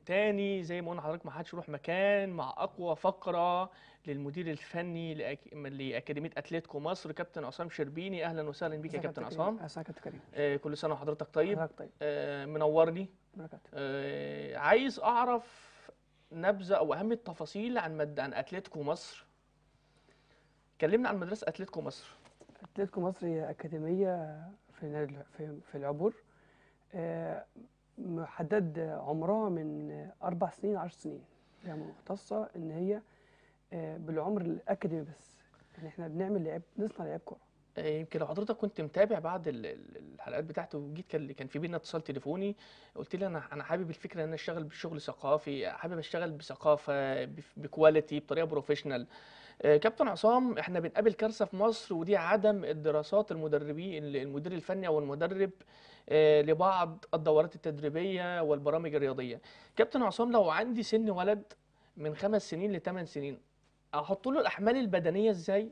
تاني زي ما قلنا لحضرتك ما حدش يروح مكان مع اقوى فقره للمدير الفني لأك... لاكاديميه اتلتيكو مصر كابتن عصام شربيني اهلا وسهلا بيك يا كابتن عصام اهلا كابتن كريم آه كل سنه وحضرتك طيب حضرتك طيب آه منورني بركاته آه عايز اعرف نبذه او اهم التفاصيل عن مد... عن اتلتيكو مصر كلمنا عن مدرسه اتلتيكو مصر اتلتيكو مصر هي اكاديميه في نادي في في العبور آه، محدد عمرها من اربع سنين عشر سنين هي مختصه ان هي آه، بالعمر الاكاديمي بس ان احنا بنعمل لعيب نصنع لعيب كوره آه، يمكن لو حضرتك كنت متابع بعد ال- ال- الحلقات بتاعته وجيت كان كان في بينا اتصال تليفوني قلت لي انا انا حابب الفكره ان انا اشتغل بشغل ثقافي حابب اشتغل بثقافه بف- بكواليتي بطريقه بروفيشنال آه، كابتن عصام احنا بنقابل كارثه في مصر ودي عدم الدراسات المدربين المدير الفني او المدرب آه، لبعض الدورات التدريبيه والبرامج الرياضيه كابتن عصام لو عندي سن ولد من خمس سنين لثمان سنين احط له الاحمال البدنيه ازاي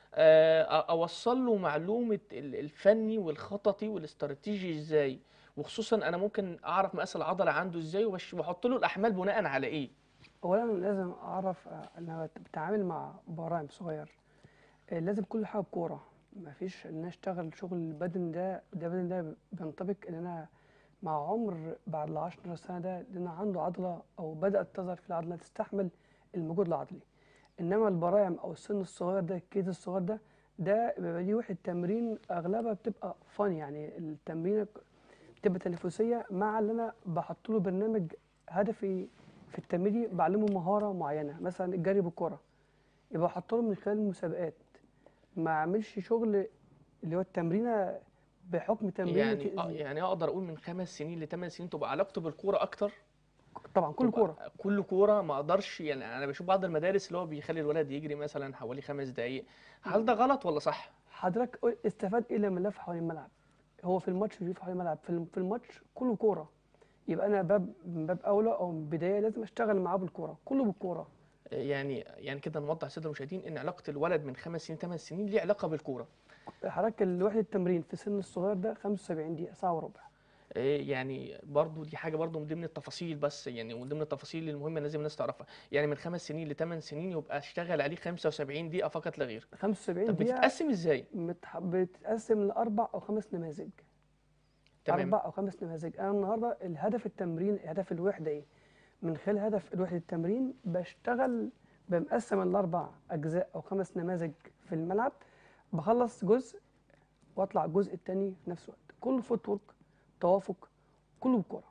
آه، اوصل له معلومه ال- الفني والخططي والاستراتيجي ازاي وخصوصا انا ممكن اعرف مقاس العضله عنده ازاي وأش- واحط له الاحمال بناء على ايه اولا لازم اعرف آه، انا بتعامل مع براعم صغير آه، لازم كل حاجه بكوره مفيش ان انا اشتغل شغل البدن ده ده بدن ده بينطبق ان انا مع عمر بعد ال 10 سنه ده ان انا عنده عضله او بدات تظهر في العضله تستحمل المجهود العضلي انما البراعم او السن الصغير ده الكيد الصغير ده ده بيبقى ليه وحده تمرين اغلبها بتبقى فن يعني التمرين بتبقى تنافسيه مع اللي انا بحط له برنامج هدفي في التمرين بعلمه مهاره معينه مثلا الجري بالكره يبقى احط له من خلال المسابقات ما اعملش شغل اللي هو التمرينه بحكم تمرين يعني آه، يعني اقدر اقول من خمس سنين لثمان سنين تبقى علاقته بالكوره اكتر طبعا كل تبقى كوره كل كوره ما اقدرش يعني انا بشوف بعض المدارس اللي هو بيخلي الولد يجري مثلا حوالي خمس دقائق هل ده غلط ولا صح حضرتك قول- استفاد ايه لما لف حوالين الملعب هو في الماتش بيلف حوالين الملعب في الم- في الماتش كله كوره يبقى انا باب من باب اولى او من بدايه لازم اشتغل معاه بالكوره كله بالكوره يعني يعني كده نوضح للساده المشاهدين ان علاقه الولد من خمس سنين ثمان سنين ليه علاقه بالكوره حضرتك الوحده التمرين في السن الصغير ده 75 دقيقه ساعه وربع إيه يعني برضو دي حاجه برضو من ضمن التفاصيل بس يعني من ضمن التفاصيل المهمه لازم الناس تعرفها يعني من خمس سنين لثمان سنين يبقى اشتغل عليه 75 دقيقه فقط لا غير 75 طب دقيقه بتتقسم ازاي متح... بتتقسم لاربع او خمس نماذج تمام اربع او خمس نماذج انا النهارده الهدف التمرين هدف الوحده ايه من خلال هدف الوحده التمرين بشتغل بمقسم الاربع اجزاء او خمس نماذج في الملعب بخلص جزء واطلع الجزء الثاني في نفس الوقت كله فوت ورك توافق كله بالكوره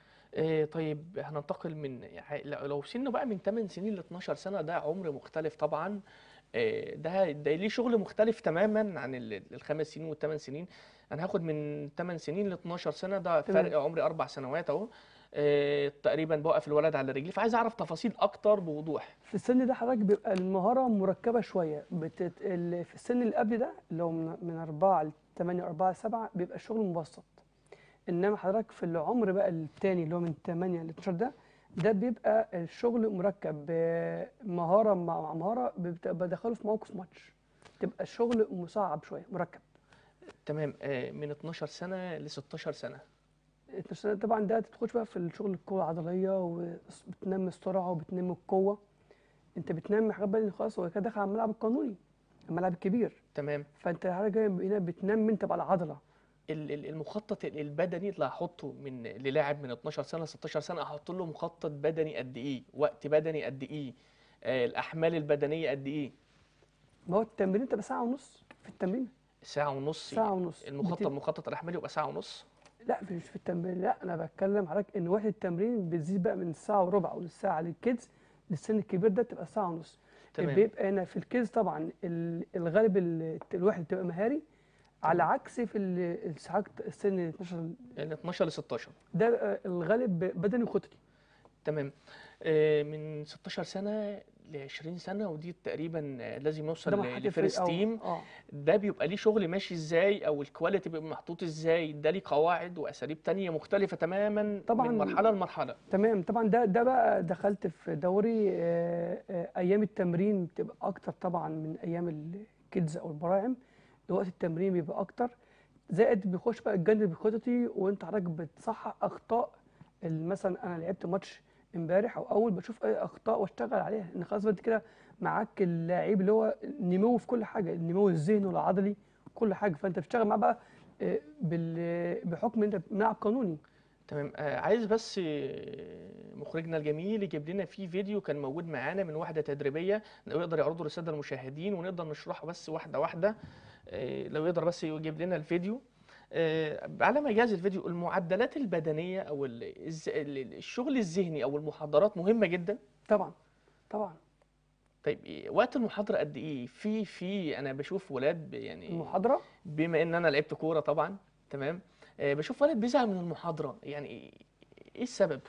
إيه طيب هننتقل من يعني لو سنه بقى من 8 سنين ل 12 سنه ده عمر مختلف طبعا إيه ده ده ليه شغل مختلف تماما عن ال- الخمس سنين والثمان سنين انا هاخد من 8 سنين ل 12 سنه ده تمام. فرق عمري اربع سنوات اهو إيه تقريبا بوقف الولد على رجليه فعايز اعرف تفاصيل اكتر بوضوح في السن ده حضرتك بيبقى المهاره مركبه شويه بتت... ال- في السن اللي قبل ده اللي هو من من 4 ل 8 4 7 بيبقى الشغل مبسط انما حضرتك في العمر بقى الثاني اللي هو من 8 ل 12 ده ده بيبقى الشغل مركب مهاره مع مهاره بتبقى بدخله في موقف ماتش تبقى الشغل مصعب شويه مركب تمام آه، من 12 سنه ل 16 سنه 12 سنة طبعا ده تخش بقى في الشغل القوه العضليه وبتنمي السرعه وبتنمي القوه انت بتنمي حاجات بقى خلاص هو كده داخل على الملعب القانوني الملعب الكبير تمام فانت حاجه هنا بتنمي انت بقى العضله ال- ال- المخطط ال- البدني اللي هحطه من للاعب من 12 سنه ل 16 سنه احط له مخطط بدني قد ايه وقت بدني قد ايه آه، الاحمال البدنيه قد ايه ما هو التمرين تبقى ساعه ونص في التمرين ساعه ونص ساعه ونص المخطط بت- مخطط الاحمال يبقى ساعه ونص لا مش في التمرين لا انا بتكلم حضرتك ان وحده التمرين بتزيد بقى من ساعه وربع او للساعه للكيدز للسن الكبير ده تبقى ساعه ونص تمام. بيبقى هنا في الكيدز طبعا ال- الغالب ال- الواحد بتبقى مهاري على عكس في ال- الساعات السن 12 يعني 12 ل 16 ده بقى الغالب بدني وخططي تمام آه، من 16 سنه ل 20 سنه ودي تقريبا آه، لازم يوصل ده ل- مرحله لفيرست الفريق أو- تيم اه ده بيبقى ليه شغل ماشي ازاي او الكواليتي بيبقى محطوط ازاي ده ليه قواعد واساليب تانية مختلفه تماما طبعاً. من مرحله لمرحله تمام طبعا ده ده بقى دخلت في دوري آه، آه، ايام التمرين بتبقى اكتر طبعا من ايام الكيدز او البراعم وقت التمرين بيبقى اكتر زائد بيخش بقى الجانب الخططي وانت حضرتك بتصحح اخطاء ال- مثلا انا لعبت ماتش امبارح او اول بشوف اي اخطاء واشتغل عليها ان خلاص انت كده معاك اللاعب اللي هو نمو في كل حاجه النمو الذهني والعضلي كل حاجه فانت بتشتغل معاه بقى آه، بال- بحكم ان انت ملعب قانوني تمام آه عايز بس آه، مخرجنا الجميل يجيب لنا فيه فيديو كان موجود معانا من واحدة تدريبية لو يقدر يعرضه للسادة المشاهدين ونقدر نشرحه بس واحدة واحدة آه لو يقدر بس يجيب لنا الفيديو آه على ما يجهز الفيديو المعدلات البدنية أو ال- الز- ال- ال- الشغل الذهني أو المحاضرات مهمة جدا طبعا طبعا طيب إيه وقت المحاضرة قد إيه؟ في في أنا بشوف ولاد ب- يعني المحاضره بما ان انا لعبت كوره طبعا تمام آه، بشوف ولد بيزعل من المحاضره يعني ايه إيه السبب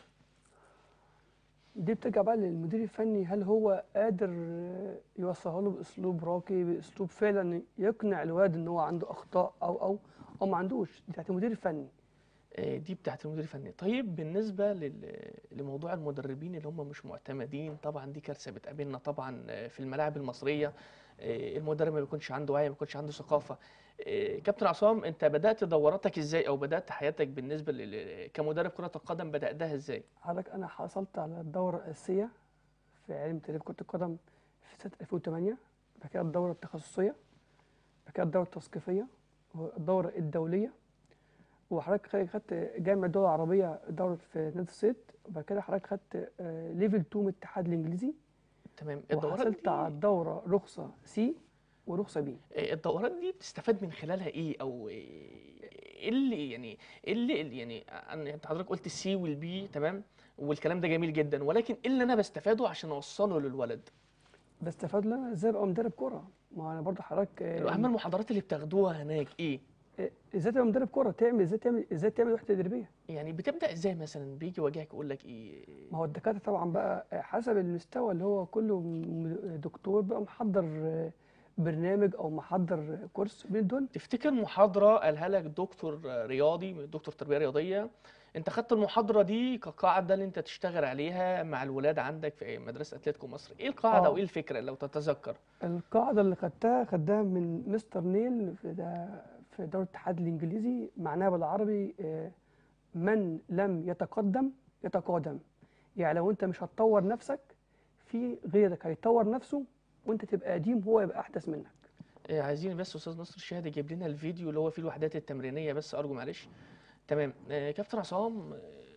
دي بترجع بقى للمدير الفني هل هو قادر آه، يوصلها له باسلوب راقي باسلوب فعلا يقنع الواد ان هو عنده اخطاء او او او ما عندوش دي بتاعت المدير الفني آه، دي بتاعت المدير الفني طيب بالنسبه لل- لموضوع المدربين اللي هم مش معتمدين طبعا دي كارثه بتقابلنا طبعا آه، في الملاعب المصريه آه، المدرب ما بيكونش عنده وعي ما بيكونش عنده ثقافه آه، كابتن عصام انت بدات دوراتك ازاي او بدات حياتك بالنسبه لل- كمدرب كره القدم بداتها ازاي حضرتك انا حصلت على الدوره الاساسيه في علم تدريب كره القدم في سنه 2008 بعد كده الدوره التخصصيه بعد كده الدوره التثقيفيه والدوره الدوليه وحضرتك خ- خدت جامعه الدول العربيه دوره في نادي الصيد وبعد كده حضرتك خدت آه، ليفل 2 من الاتحاد الانجليزي تمام الدورات وحصلت دي على الدوره رخصه سي ورخصه بي آه، الدورات دي بتستفاد من خلالها ايه او ايه اللي يعني إيه اللي اللي يعني أنا- انت حضرتك قلت السي والبي تمام والكلام ده جميل جدا ولكن ايه اللي انا بستفاده عشان اوصله للولد بستفاد لنا ازاي ابقى مدرب كوره ما انا برضه حضرتك آه، اهم المحاضرات اللي بتاخدوها هناك ايه آه، ازاي تبقى مدرب كوره تعمل ازاي تعمل ازاي تعمل وحده تدريبيه يعني بتبدا ازاي مثلا بيجي يواجهك يقول لك ايه ما هو الدكاتره طبعا بقى آه، حسب المستوى اللي هو كله م- دكتور بقى محضر آه، برنامج او محضر كورس بين دول تفتكر محاضره قالها لك دكتور رياضي دكتور تربيه رياضيه انت خدت المحاضره دي كقاعده اللي انت تشتغل عليها مع الولاد عندك في مدرسه اتلتيكو مصر ايه القاعده آه. وايه الفكره لو تتذكر القاعده اللي خدتها خدتها من مستر نيل في ده في دوري الاتحاد الانجليزي معناها بالعربي آه، من لم يتقدم يتقادم يعني لو انت مش هتطور نفسك في غيرك هيطور نفسه وانت تبقى قديم هو يبقى احدث منك آه، عايزين بس استاذ نصر الشهاد يجيب لنا الفيديو اللي هو فيه الوحدات التمرينيه بس ارجو معلش تمام آه، كابتن عصام آه،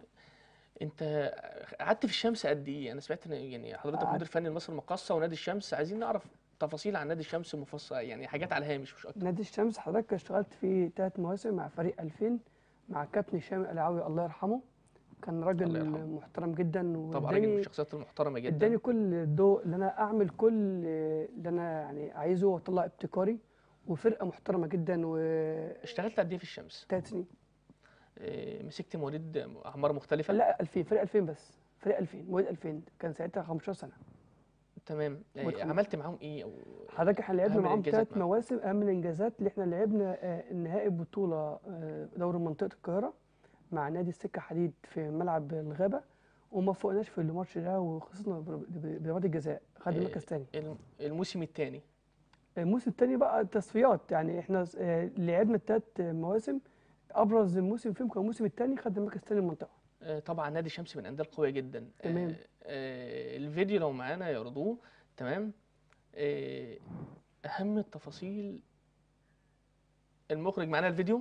انت قعدت في الشمس قد ايه انا سمعت ان يعني حضرتك قعدت- مدير فني لمصر المقاصه ونادي الشمس عايزين نعرف تفاصيل عن نادي الشمس مفصل يعني حاجات على الهامش مش اكتر نادي الشمس حضرتك اشتغلت فيه ثلاث مواسم مع فريق 2000 مع كابتن هشام القلعاوي الله يرحمه كان الله راجل يرحمه. محترم جدا طبعا راجل من واداني الشخصيات المحترمه جدا اداني كل الضوء اللي انا اعمل كل اللي انا يعني عايزه واطلع ابتكاري وفرقه محترمه جدا وثلاث اشتغلت قد ايه في الشمس سنين آه، مسكت مواليد اعمار مختلفه لا 2000 فريق 2000 بس فريق 2000 مواليد 2000 كان ساعتها 15 سنه تمام آه، وادخل. عملت معاهم ايه او حضرتك احنا لعبنا أهم معاهم الإنجازات ثلاث معاهم. مواسم اهم الانجازات اللي احنا لعبنا آه، نهائي بطوله آه، دوري منطقه القاهره مع نادي السكه حديد في ملعب الغابه وما فوقناش في الماتش ده وخسرنا بضرب- بضربات الجزاء خدنا آه، مركز ثاني الم- الموسم الثاني الموسم الثاني بقى تصفيات يعني احنا آه، لعبنا الثلاث مواسم ابرز الموسم فيهم كان الموسم الثاني خدنا مركز ثاني المنطقه آه، طبعا نادي الشمس من الانديه القويه جدا تمام. آه، آه، الفيديو لو معانا يعرضوه تمام آه، اهم التفاصيل المخرج معانا الفيديو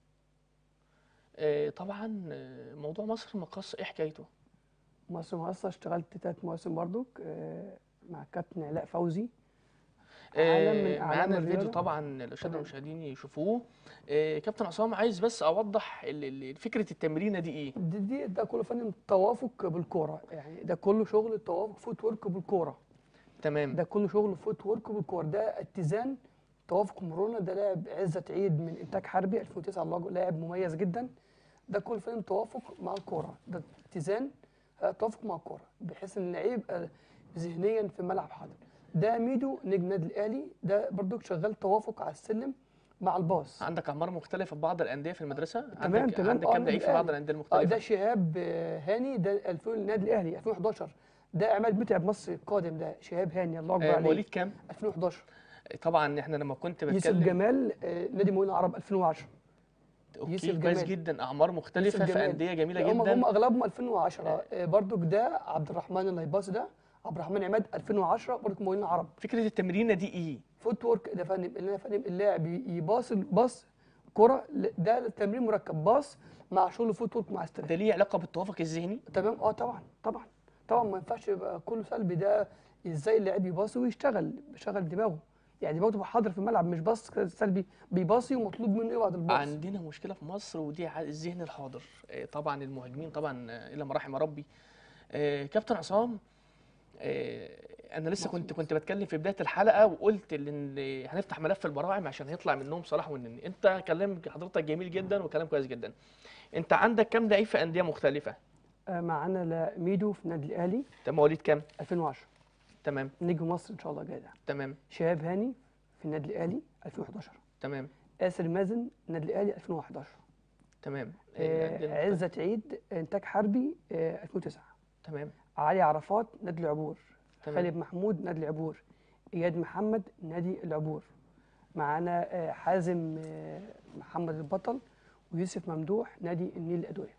آه، طبعا آه، موضوع مصر المقص ايه حكايته مصر مقاصة اشتغلت ثلاث مواسم برضك آه، مع كابتن علاء فوزي آه، عالم من اعلام معانا الفيديو الرياضه طبعا الاشاده تمام. المشاهدين يشوفوه آه، كابتن عصام عايز بس اوضح ال- ال- فكره التمرينه دي ايه دي, دي ده كله فن توافق بالكوره يعني ده كله شغل توافق فوت ورك بالكوره تمام ده كله شغل فوت ورك بالكوره ده اتزان توافق مرونه ده لاعب عزت عيد من انتاج حربي 2009 الله لاعب مميز جدا ده كله فن توافق مع الكوره ده اتزان آه، توافق مع الكوره بحيث ان اللعيب يبقى ذهنيا في الملعب حاضر ده ميدو نجم النادي الاهلي ده برضك شغال توافق على السلم مع الباص عندك اعمار مختلفه في بعض الانديه في المدرسه تمام، عندك تمام. عندك آه، كام النادي لعيب في بعض الأهلي. الانديه اه المختلفه ده شهاب آه، هاني ده 2000 النادي الاهلي 2011 ده عماد متعب مصري القادم ده شهاب هاني الله اكبر آه، عليه مواليد كام 2011 طبعا احنا لما كنت يوسف بتكلم جمال آه، نادي مولين العرب 2010 اوكي يوسف كويس جمال. جدا اعمار مختلفه في جمال. انديه جميله هم هم جدا اغلبهم 2010 آه، برضك ده عبد الرحمن اللي هيباص ده عبد الرحمن عماد 2010 برضك مولين عرب فكره التمرينه دي ايه فوت وورك ده فندم اللي انا فندم اللاعب يباص باص كرة ل- ده تمرين مركب باص مع شغل فوت وورك مع استريك ده ليه علاقه بالتوافق الذهني تمام اه طبعا طبعا طبعا ما ينفعش يبقى كله سلبي ده ازاي اللاعب يباصي ويشتغل بيشغل دماغه يعني دماغه تبقى حاضره في الملعب مش باص كده سلبي بيباصي ومطلوب منه يبعد الباص عندنا مشكله في مصر ودي ع- الذهن الحاضر آه، طبعا المهاجمين طبعا آه، الى مراحم ربي آه، كابتن عصام آه، انا لسه كنت كنت بتكلم في بدايه الحلقه وقلت ان هنفتح ملف البراعم عشان هيطلع منهم صلاح والنني انت كلام حضرتك جميل جدا وكلام كويس جدا انت عندك كام لعيب في انديه مختلفه آه معانا لا- ميدو في النادي الاهلي انت مواليد كام 2010 تمام نجم مصر ان شاء الله جاي ده تمام شهاب هاني في النادي الاهلي 2011 تمام آسر مازن النادي الاهلي 2011 تمام آه الأندية المختلفة. عزت عيد انتاج حربي آه 2009 تمام علي عرفات نادي العبور تمام. خالد محمود نادي العبور اياد محمد نادي العبور معانا آه، حازم آه، محمد البطل ويوسف ممدوح نادي النيل الادويه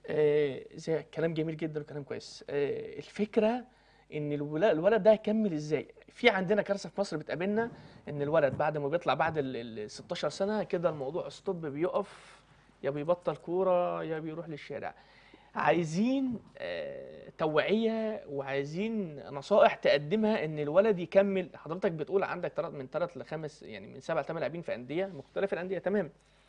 آه، زي كلام جميل جدا وكلام كويس آه، الفكره ان الولا- الولد ده هيكمل ازاي في عندنا كارثه في مصر بتقابلنا ان الولد بعد ما بيطلع بعد ال ال 16 سنه كده الموضوع ستوب بيقف يا بيبطل كوره يا بيروح للشارع عايزين آه، توعيه وعايزين نصائح تقدمها ان الولد يكمل حضرتك بتقول عندك تلات من ثلاث لخمس يعني من سبع ثمان لاعبين في انديه مختلف الانديه تمام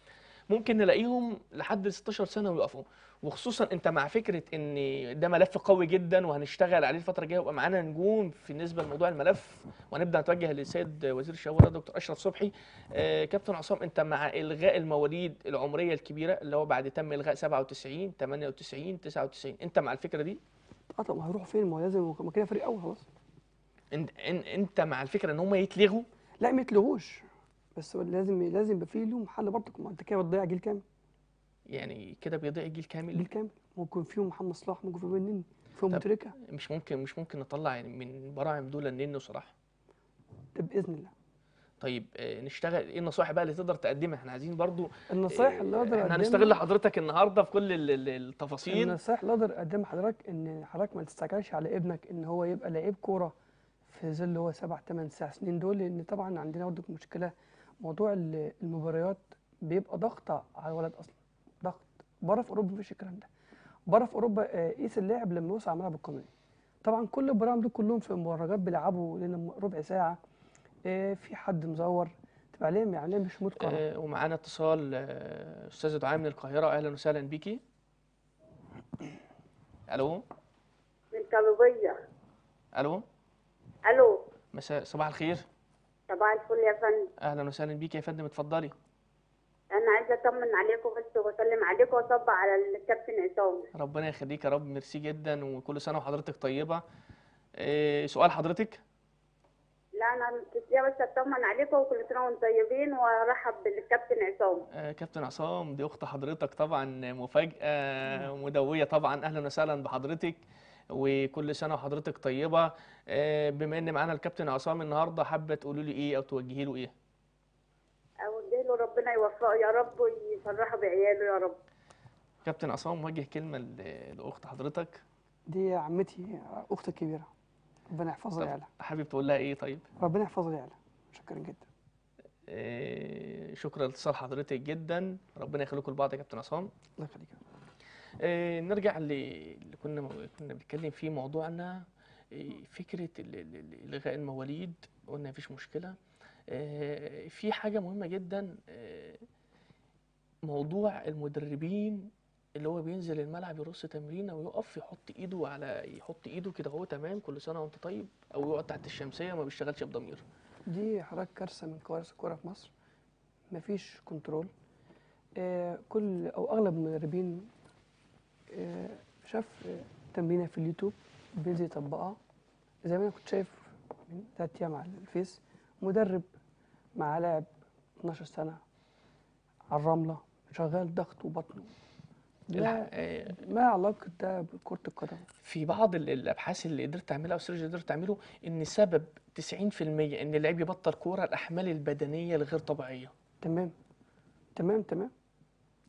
ممكن نلاقيهم لحد 16 سنه ويقفوا وخصوصا انت مع فكره ان ده ملف قوي جدا وهنشتغل عليه الفتره الجايه ويبقى معانا نجوم في بالنسبه لموضوع الملف وهنبدا نتوجه للسيد وزير الشباب دكتور اشرف صبحي آه كابتن عصام انت مع الغاء المواليد العمريه الكبيره اللي هو بعد تم الغاء 97 98 99 انت مع الفكره دي اه طب ما هيروحوا فين ما هو لازم ما كده فريق اول خلاص انت إن- انت مع الفكره ان هم يتلغوا لا ما يتلغوش بس هو لازم لازم يبقى فيه لهم حل برضك ما انت كده بتضيع جيل كامل يعني كده بيضيع الجيل كامل جيل كامل ممكن فيهم محمد صلاح ممكن فيهم النني فيهم طب- متركه مش ممكن مش ممكن نطلع يعني من براعم دول النني وصلاح ده باذن الله طيب آه، نشتغل ايه النصائح بقى اللي تقدر تقدمها احنا عايزين برضو النصائح اللي اقدر احنا أقدمها- هنستغل حضرتك النهارده في كل ال- ال- التفاصيل النصائح اللي اقدر اقدمها لحضرتك ان حضرتك ما تستعجلش على ابنك ان هو يبقى لعيب كوره في ظل هو سبع ثمان تسع سنين دول لان طبعا عندنا برضه مشكله موضوع ال- المباريات بيبقى ضغط على الولد اصلا ضغط بره في اوروبا مفيش الكلام ده بره في اوروبا آه، قيس اللاعب لما يوصل على الملعب القانوني طبعا كل البرامج دول كلهم في المدرجات بيلعبوا لنا ربع ساعه آه، في حد مزور تبقى عليهم يعني مش متقنه آه، ومعانا اتصال آه، استاذه دعاء من القاهره اهلا وسهلا بيكي الو من طلبية الو ألو مساء صباح الخير صباح الفل يا فندم اهلا وسهلا بيكي يا فندم اتفضلي أنا عايزة أطمن عليكم بس وأسلم عليكم وأصب على الكابتن عصام ربنا يخليك يا رب ميرسي جدا وكل سنه وحضرتك طيبه آه، سؤال حضرتك لا أنا جاية بس أطمن عليكم وكل سنة وأنتم طيبين وأرحب بالكابتن عصام آه، كابتن عصام دي اخت حضرتك طبعا مفاجاه مدويه طبعا اهلا وسهلا بحضرتك وكل سنه وحضرتك طيبه آه، بما ان معانا الكابتن عصام النهارده حابه تقولوا لي ايه او توجهي له ايه أوجه له ربنا يوفقه يا رب ويفرحه بعياله يا رب كابتن عصام وجه كلمه ل- لاخت حضرتك دي عمتي اختي الكبيره ربنا يحفظها طب ليعلى حابب تقول لها ايه طيب ربنا يحفظها ليعلى شكرا جدا آه، شكرا لاتصال حضرتك جدا ربنا يخليكم لبعض يا كابتن عصام الله يخليك آه، نرجع ل- اللي كنا كنا بنتكلم فيه موضوعنا آه، فكرة ال- ال- ال- إلغاء المواليد قلنا مفيش مشكلة آه، في حاجة مهمة جدا آه، موضوع المدربين اللي هو بينزل الملعب يرص تمرينة ويقف يحط ايده على يحط ايده كده هو تمام كل سنة وانت طيب او يقعد تحت الشمسية وما بيشتغلش بضمير دي حضرتك كارثه من كوارث الكوره في مصر مفيش كنترول آه كل او اغلب المدربين آه شاف آه تمرينه في اليوتيوب بينزل يطبقها زي ما انا كنت شايف من تلات ايام على الفيس مدرب مع لاعب 12 سنه على الرمله شغال ضغط وبطن الح- لا آه، ما علاقه ده بكره القدم في بعض ال- الابحاث اللي قدرت تعملها او السيرج اللي قدرت تعمله ان سبب 90% ان اللعيب يبطل كوره الاحمال البدنيه الغير طبيعيه تمام تمام تمام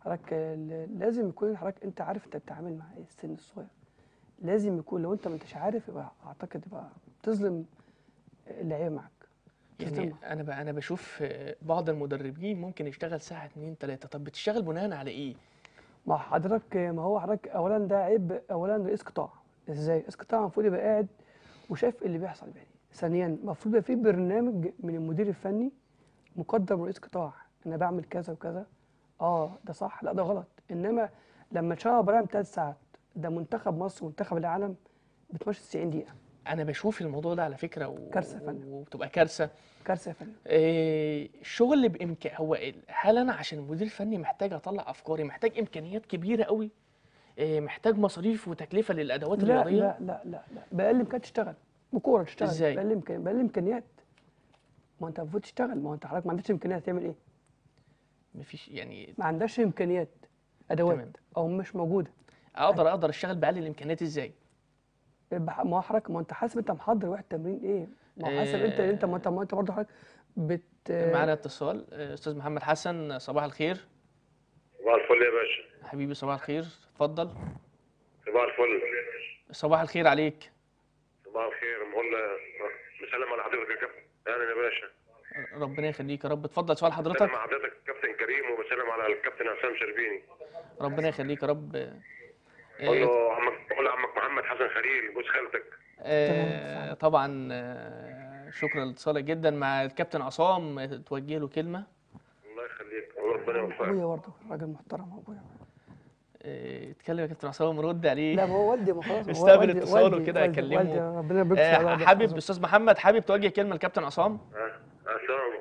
حضرتك آه، ل- لازم يكون حضرتك انت عارف انت بتتعامل مع ايه السن الصغير لازم يكون لو انت ما انتش عارف يبقى اعتقد يبقى بتظلم اللعيبه معاك يعني تظلمها. انا بقى انا بشوف آه، بعض المدربين ممكن يشتغل ساعه اتنين تلاته طب بتشتغل بناء على ايه ما حضرتك ما هو حضرتك اولا ده عيب اولا رئيس قطاع ازاي رئيس قطاع المفروض يبقى قاعد وشايف اللي بيحصل يعني ثانيا المفروض يبقى في برنامج من المدير الفني مقدم رئيس قطاع انا بعمل كذا وكذا اه ده صح لا ده غلط انما لما تشتغل برامج ثلاث ساعات ده منتخب مصر ومنتخب العالم بتمشي 90 دقيقه انا بشوف الموضوع ده على فكره و... كارثة يا فندم. وبتبقى كارثه كارثه يا فندم آه، الشغل بامكان هو ال- هل انا عشان مدير فني محتاج اطلع افكاري محتاج امكانيات كبيره قوي آه، محتاج مصاريف وتكلفه للادوات لا الرياضيه لا لا لا لا باقل امكانيات تشتغل بكوره تشتغل إزاي؟ باقل امكانيات باقل امكانيات ما انت المفروض تشتغل ما هو انت حضرتك ما عندكش امكانيات تعمل ايه؟ مفيش يعني ما عندهاش امكانيات ادوات تمام. او مش موجوده اقدر اقدر اشتغل باقل الامكانيات ازاي بح- ما هو حضرتك ما انت حاسب انت محضر واحد تمرين ايه؟ ما هو حاسب انت انت ما انت ما انت برضه حضرتك بت معانا اتصال آه، استاذ محمد حسن صباح الخير صباح الفل يا باشا حبيبي صباح الخير اتفضل صباح الفل صباح الخير عليك صباح الخير بقول مسلم على حضرتك يا كابتن اهلا يا باشا ربنا يخليك يا رب اتفضل سؤال حضرتك بسلم على حضرتك الكابتن كريم وبسلم على الكابتن حسام شربيني ربنا يخليك يا رب آه، قول له عمك قول عمك محمد حسن خليل جوز خالتك آه، طبعا آه، شكرا لاتصالك جدا مع الكابتن عصام آه، توجه له كلمه الله يخليك وربنا يوفقك ابويا برضه راجل محترم ابويا آه، اتكلم يا كابتن عصام رد عليه لا ما هو والدي ما خلاص ما هو استقبل والدي- اتصاله والدي- كده والدي- أكلمه. والدي ربنا يبارك في آه، علاقتك. حابب استاذ محمد حابب توجه كلمه لكابتن عصام ها السلام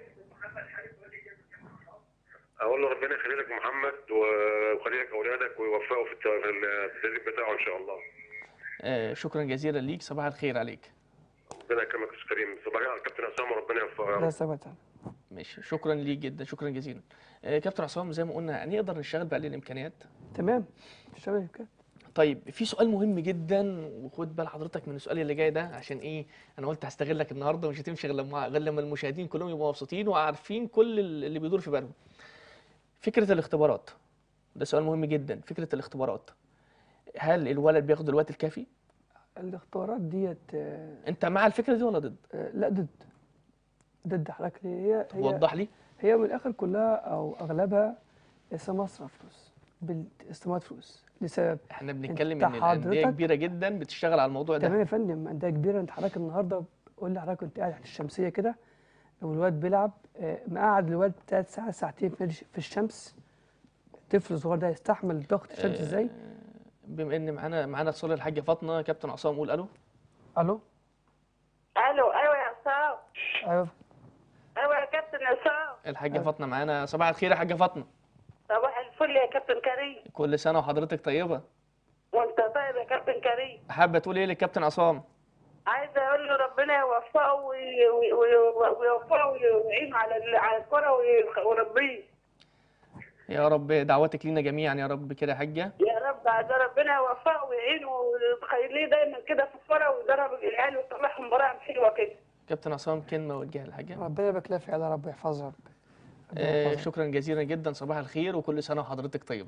اقول له ربنا يخلي لك محمد ويخلي لك اولادك ويوفقه في الت- في التدريب بتاعه ان شاء الله آه، شكرا جزيلا ليك صباح الخير عليك ربنا يكرمك يا أستاذ كريم صباح على الكابتن عصام وربنا يوفقه يا لا رب ثبت ماشي شكرا ليك جدا شكرا جزيلا آه، كابتن عصام زي ما قلنا نقدر نشتغل باقل الامكانيات تمام الشباب كده طيب في سؤال مهم جدا وخد بال حضرتك من السؤال اللي جاي ده عشان ايه انا قلت هستغلك النهارده ومش هتمشي غير لما غير لما المشاهدين كلهم يبقوا مبسوطين وعارفين كل اللي بيدور في بالهم فكره الاختبارات ده سؤال مهم جدا فكره الاختبارات هل الولد بياخد الوقت الكافي الاختبارات ديت آه، انت مع الفكره دي ولا ضد آه، لا ضد ضد حضرتك ليه هي هي وضح لي هي من الاخر كلها او اغلبها اسمها مصرف فلوس بالاستثمارات فلوس لسبب احنا بنتكلم انت ان الانديه حضرتك- كبيره جدا بتشتغل على الموضوع تمام ده يا فندم انديه كبيره انت حضرتك النهارده قول لي حضرتك كنت قاعد تحت الشمسيه كده والواد بيلعب آه، مقعد الواد ثلاث ساعات ساعتين في نادي- في الشمس الطفل الصغير ده يستحمل ضغط الشمس ازاي؟ بما ان معانا معانا اتصال الحاجه فاطمه كابتن عصام قول الو الو الو ايوه يا عصام ايوه ايوه يا كابتن عصام الحاجه فاطمه معانا صباح الخير يا حاجه فاطمه صباح الفل يا كابتن كريم كل سنه وحضرتك طيبه وانت طيب يا كابتن كريم حابه تقول ايه للكابتن عصام عايزه اقول له ربنا يوفقه وي- وي- وي- ويوفقه ويعين على ال- على الكره وي- ويربيه يا رب دعواتك لينا جميعا يا رب كده يا حاجه يا رب عايزه ربنا يوفقه ويعينه ويخليه دايما كده في الكره ويدرب العيال ويطلعهم براءه حلوه كده كابتن عصام كلمه وجهها للحاجه ربنا يبارك لها في عيالها رب يحفظها رب ربنا آه يحفظها. شكرا جزيلا جدا صباح الخير وكل سنه وحضرتك طيبه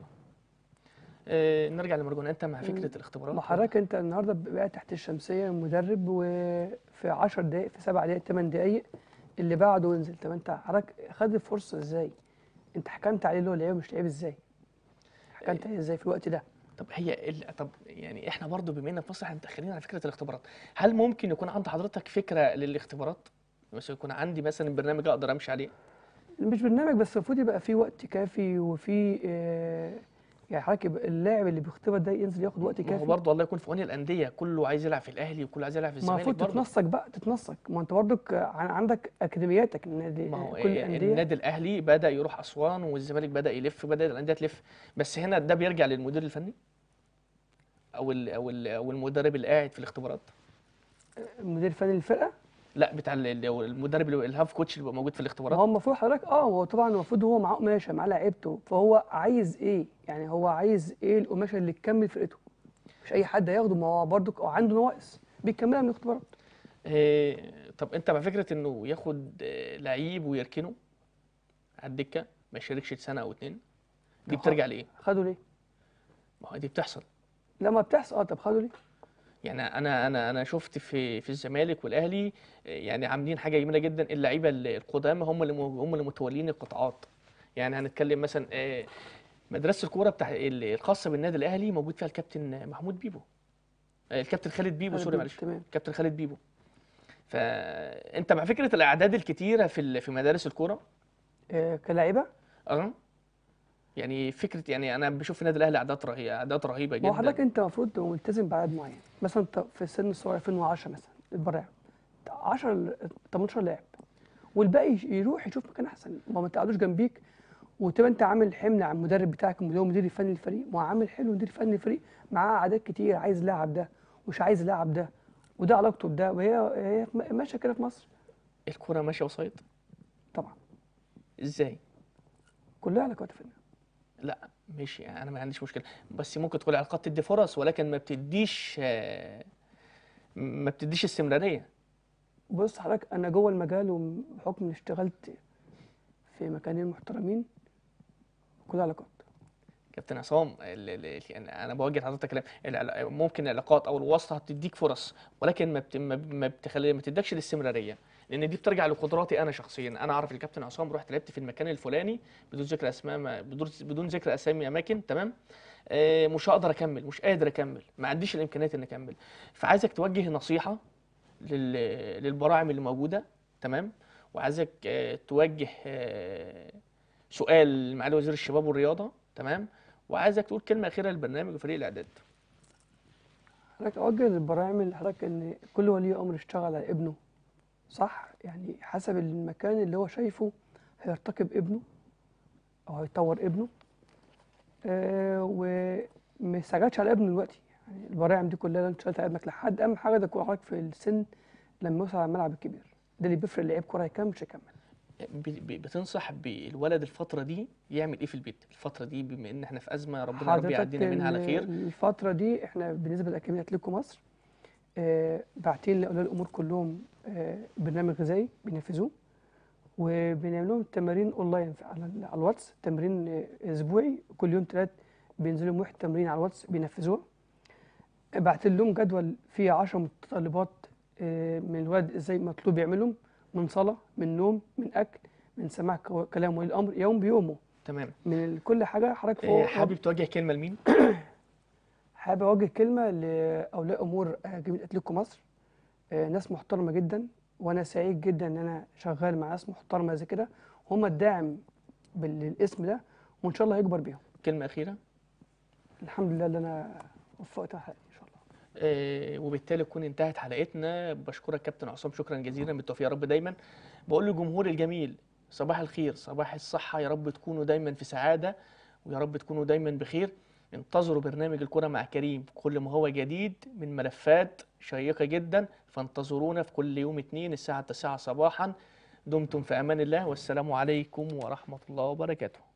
آه نرجع لمرجون انت مع فكره الاختبارات ما حضرتك انت النهارده بقى تحت الشمسيه مدرب وفي 10 دقائق في 7 دقائق 8 دقائق اللي بعده انزل طب انت حضرتك خد الفرصه ازاي؟ انت حكمت عليه اللي هو لعيب مش لعيب ازاي؟ حكمت عليه ازاي في الوقت ده؟ طب هي ال... طب يعني احنا برضو بما ان في مصر احنا متاخرين على فكره الاختبارات هل ممكن يكون عند حضرتك فكره للاختبارات مثلا يكون عندي مثلا برنامج اقدر امشي عليه مش برنامج بس المفروض يبقى في وقت كافي وفي آه يعني حضرتك يبقى اللاعب اللي بيختبر ده ينزل ياخد وقت ما هو كافي برضه الله يكون في عون الانديه كله عايز يلعب في الاهلي وكله عايز يلعب في ما الزمالك المفروض برضه تتنسق بقى تتنسق ما انت برضك عن- عندك اكاديمياتك النادي ما هو كل إيه الانديه النادي الاهلي بدا يروح اسوان والزمالك بدا يلف بدا الانديه تلف بس هنا ده بيرجع للمدير الفني او ال او ال او المدرب اللي قاعد في الاختبارات المدير الفني للفرقه لا بتاع ال- ال- المدرب اللي هو الهاف كوتش اللي بيبقى موجود في ما الاختبارات هو المفروض حضرتك اه هو طبعا المفروض هو معاه قماشه معاه لعيبته فهو عايز ايه؟ يعني هو عايز ايه القماشه اللي تكمل فرقته؟ مش اي حد هياخده ما هو برضك عنده نواقص بيكملها من الاختبارات إيه طب انت مع فكره انه ياخد آه، لعيب ويركنه على الدكه ما يشاركش سنه او اتنين دي طب خ- بترجع لايه خدوا ليه؟ ما هو دي بتحصل لا ما بتحصل اه طب خدوا ليه؟ يعني انا انا انا شفت في في الزمالك والاهلي يعني عاملين حاجه جميله جدا اللعيبه ال- القدامى هم اللي م- هم اللي متولين القطاعات يعني هنتكلم مثلا آه، مدرسه الكوره بتاع ال- الخاصه بالنادي الاهلي موجود فيها الكابتن محمود بيبو آه، الكابتن خالد بيبو خالد سوري بيبو، معلش تمام. كابتن خالد بيبو فانت مع فكره الاعداد الكتيره في ال- في مدارس الكوره آه كلاعيبه اه يعني فكره يعني انا بشوف في النادي الاهلي اعداد رهيبه اعداد رهيبه ما هو حضرتك جدا انت المفروض تبقى ملتزم بعدد معين مثلا انت في السن الصغير 2010 مثلا البراعم 10 ل- 18 لاعب والباقي يروح يشوف مكان احسن ما ما تقعدوش جنبيك وتبقى انت عامل حمل على المدرب بتاعك المدير المدير الفني للفريق ما هو عامل حلو مدير فني للفريق معاه اعداد كتير عايز لاعب ده ومش عايز لاعب ده وده علاقته بده وهي هي ماشيه كده في مصر الكوره ماشيه وسيط طبعا ازاي كلها علاقات فنيه لا ماشي يعني انا ما عنديش مشكله بس ممكن تكون علاقات تدي فرص ولكن ما بتديش آه، ما بتديش استمراريه بص حضرتك انا جوه المجال وبحكم اني اشتغلت في مكانين محترمين كلها علاقات كابتن عصام ال- ال- يعني انا بوجه لحضرتك كلام العلا- ممكن العلاقات او الواسطه هتديك فرص ولكن ما بت... ما ب- ما بتخلي ما تدكش الاستمراريه لان دي بترجع لقدراتي انا شخصيا انا اعرف الكابتن عصام رحت لعبت في المكان الفلاني بدون ذكر اسماء ما- بدون بدون ذكر اسامي اماكن تمام آه، مش هقدر اكمل مش قادر اكمل ما عنديش الامكانيات اني اكمل فعايزك توجه نصيحه لل... للبراعم اللي موجوده تمام وعايزك آه، توجه آه، سؤال معالي وزير الشباب والرياضه تمام وعايزك تقول كلمه اخيره للبرنامج وفريق الاعداد حضرتك اوجه للبراعم لحضرتك ان كل ولي امر يشتغل على ابنه صح يعني حسب المكان اللي هو شايفه هيرتقي بابنه او هيطور ابنه آه وما يستعجلش على ابنه دلوقتي يعني البراعم دي كلها لو انت اشتغلت على ابنك لحد اهم حاجه ده يكون حضرتك في السن لما يوصل على الملعب الكبير ده اللي بيفرق لعيب كوره هيكمل مش هيكمل ب- ب- بتنصح بالولد الفتره دي يعمل ايه في البيت الفتره دي بما ان احنا في ازمه ربنا يا رب حضرتك يعدينا منها على ال- خير الفترة دي احنا بالنسبة لأكاديمية أتلتيكو مصر آه باعتين لأولياء الأمور كلهم آه برنامج غذائي بينفذوه وبنعمل لهم تمارين أونلاين في- على ال- على الواتس تمرين آه، أسبوعي كل يوم ثلاث بينزلوا لهم واحد تمرين على الواتس بينفذوها بعت لهم جدول فيه 10 متطلبات آه، من الولد ازاي مطلوب يعملهم من صلاة من نوم من أكل من سماع كو- كلام ولي الأمر يوم بيومه تمام من ال- كل حاجة حضرتك آه، فوق حابب توجه كلمه لمين حابب اوجه كلمه لاولياء امور آه، جمهوريه اتلتيكو مصر آه، ناس محترمه جدا وانا سعيد جدا ان انا شغال مع ناس محترمه زي كده هم الداعم بال- للاسم ده وان شاء الله هيكبر بيهم كلمه اخيره الحمد لله اللي انا وفقت حقي ان شاء الله آه، وبالتالي تكون انتهت حلقتنا بشكرك كابتن عصام شكرا جزيلا بالتوفيق يا رب دايما بقول للجمهور الجميل صباح الخير صباح الصحة يا رب تكونوا دايما في سعادة ويا رب تكونوا دايما بخير انتظروا برنامج الكرة مع كريم كل ما هو جديد من ملفات شيقة جدا فانتظرونا في كل يوم اثنين الساعة 9 صباحا دمتم في أمان الله والسلام عليكم ورحمة الله وبركاته